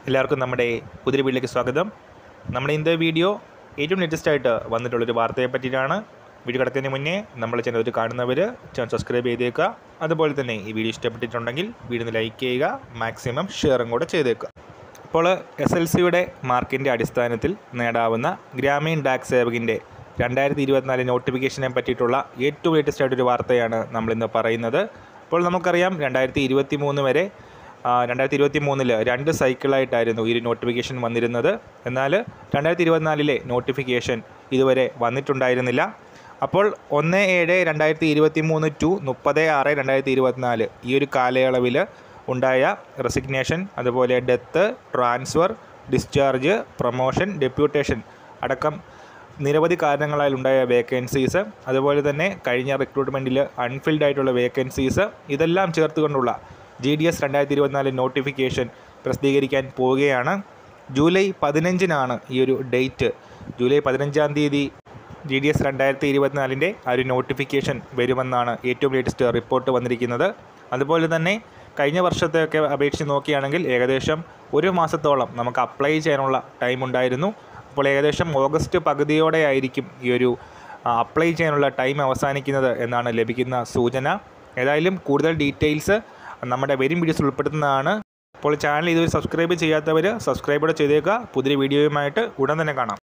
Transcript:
എല്ലാവർക്കും നമ്മുടെ പുതിയ വീട്ടിലേക്ക് സ്വാഗതം നമ്മുടെ ഇന്നത്തെ വീഡിയോ ഏറ്റവും ലേറ്റസ്റ്റ് ആയിട്ട് വന്നിട്ടുള്ളൊരു വാർത്തയെ പറ്റിയിട്ടാണ് വീഡിയോ കിടക്കുന്നതിന് മുന്നേ നമ്മൾ ചാനൽ കാണുന്നവർ ചാനൽ സബ്സ്ക്രൈബ് ചെയ്തേക്കുക അതുപോലെ തന്നെ ഈ വീഡിയോ ഇഷ്ടപ്പെട്ടിട്ടുണ്ടെങ്കിൽ വീഡിയോ ഒന്ന് ലൈക്ക് ചെയ്യുക മാക്സിമം ഷെയറും കൂടെ ചെയ്തേക്കുക അപ്പോൾ എസ് എൽ സിയുടെ മാർക്കിൻ്റെ അടിസ്ഥാനത്തിൽ നേടാവുന്ന ഗ്രാമീൺ ഡാക് സേവകിൻ്റെ രണ്ടായിരത്തി ഇരുപത്തിനാല് നോട്ടിഫിക്കേഷനെ പറ്റിയിട്ടുള്ള ഏറ്റവും ലേറ്റസ്റ്റ് ആയിട്ടൊരു വാർത്തയാണ് നമ്മളിന്ന് പറയുന്നത് അപ്പോൾ നമുക്കറിയാം രണ്ടായിരത്തി ഇരുപത്തി മൂന്ന് വരെ രണ്ടായിരത്തി ഇരുപത്തി മൂന്നിൽ രണ്ട് സൈക്കിളായിട്ടായിരുന്നു ഈ ഒരു നോട്ടിഫിക്കേഷൻ വന്നിരുന്നത് എന്നാൽ രണ്ടായിരത്തി ഇരുപത്തിനാലിലെ നോട്ടിഫിക്കേഷൻ ഇതുവരെ വന്നിട്ടുണ്ടായിരുന്നില്ല അപ്പോൾ ഒന്ന് ഏഴ് രണ്ടായിരത്തി ഇരുപത്തി മൂന്ന് ടു മുപ്പത് ആറ് രണ്ടായിരത്തി ഇരുപത്തിനാല് ഈ ഒരു കാലയളവിൽ ഉണ്ടായ റെസിഗ്നേഷൻ അതുപോലെ death transfer discharge promotion deputation അടക്കം നിരവധി കാരണങ്ങളാൽ ഉണ്ടായ വേക്കൻസീസ് അതുപോലെ തന്നെ കഴിഞ്ഞ റിക്രൂട്ട്മെൻറ്റിൽ അൺഫിൽഡ് ആയിട്ടുള്ള വേക്കൻസീസ് ഇതെല്ലാം ചേർത്തുകൊണ്ടുള്ള ജി ഡി എസ് രണ്ടായിരത്തി ഇരുപത്തിനാല് നോട്ടിഫിക്കേഷൻ പ്രസിദ്ധീകരിക്കാൻ പോവുകയാണ് ജൂലൈ പതിനഞ്ചിനാണ് ഈ ഒരു ഡേറ്റ് ജൂലൈ പതിനഞ്ചാം തീയതി ജി ഡി എസ് രണ്ടായിരത്തി ഇരുപത്തിനാലിൻ്റെ ആ ഒരു നോട്ടിഫിക്കേഷൻ വരുമെന്നാണ് ഏറ്റവും ലേറ്റസ്റ്റ് റിപ്പോർട്ട് വന്നിരിക്കുന്നത് അതുപോലെ തന്നെ കഴിഞ്ഞ വർഷത്തെയൊക്കെ അപേക്ഷിച്ച് നോക്കുകയാണെങ്കിൽ ഏകദേശം ഒരു മാസത്തോളം നമുക്ക് അപ്ലൈ ചെയ്യാനുള്ള ടൈം ഉണ്ടായിരുന്നു അപ്പോൾ ഏകദേശം ഓഗസ്റ്റ് പകുതിയോടെ ആയിരിക്കും ഈ ഒരു അപ്ലൈ ചെയ്യാനുള്ള ടൈം അവസാനിക്കുന്നത് എന്നാണ് ലഭിക്കുന്ന സൂചന ഏതായാലും കൂടുതൽ ഡീറ്റെയിൽസ് നമ്മുടെ വരും വീഡിയോസ് ഉൾപ്പെടുത്തുന്നതാണ് അപ്പോൾ ചാനൽ ഇതുവരെ സബ്സ്ക്രൈബ് ചെയ്യാത്തവർ സബ്സ്ക്രൈബ് കൂടെ ചെയ്തേക്കുക പുതിയ വീഡിയോയുമായിട്ട് ഉടൻ തന്നെ കാണാം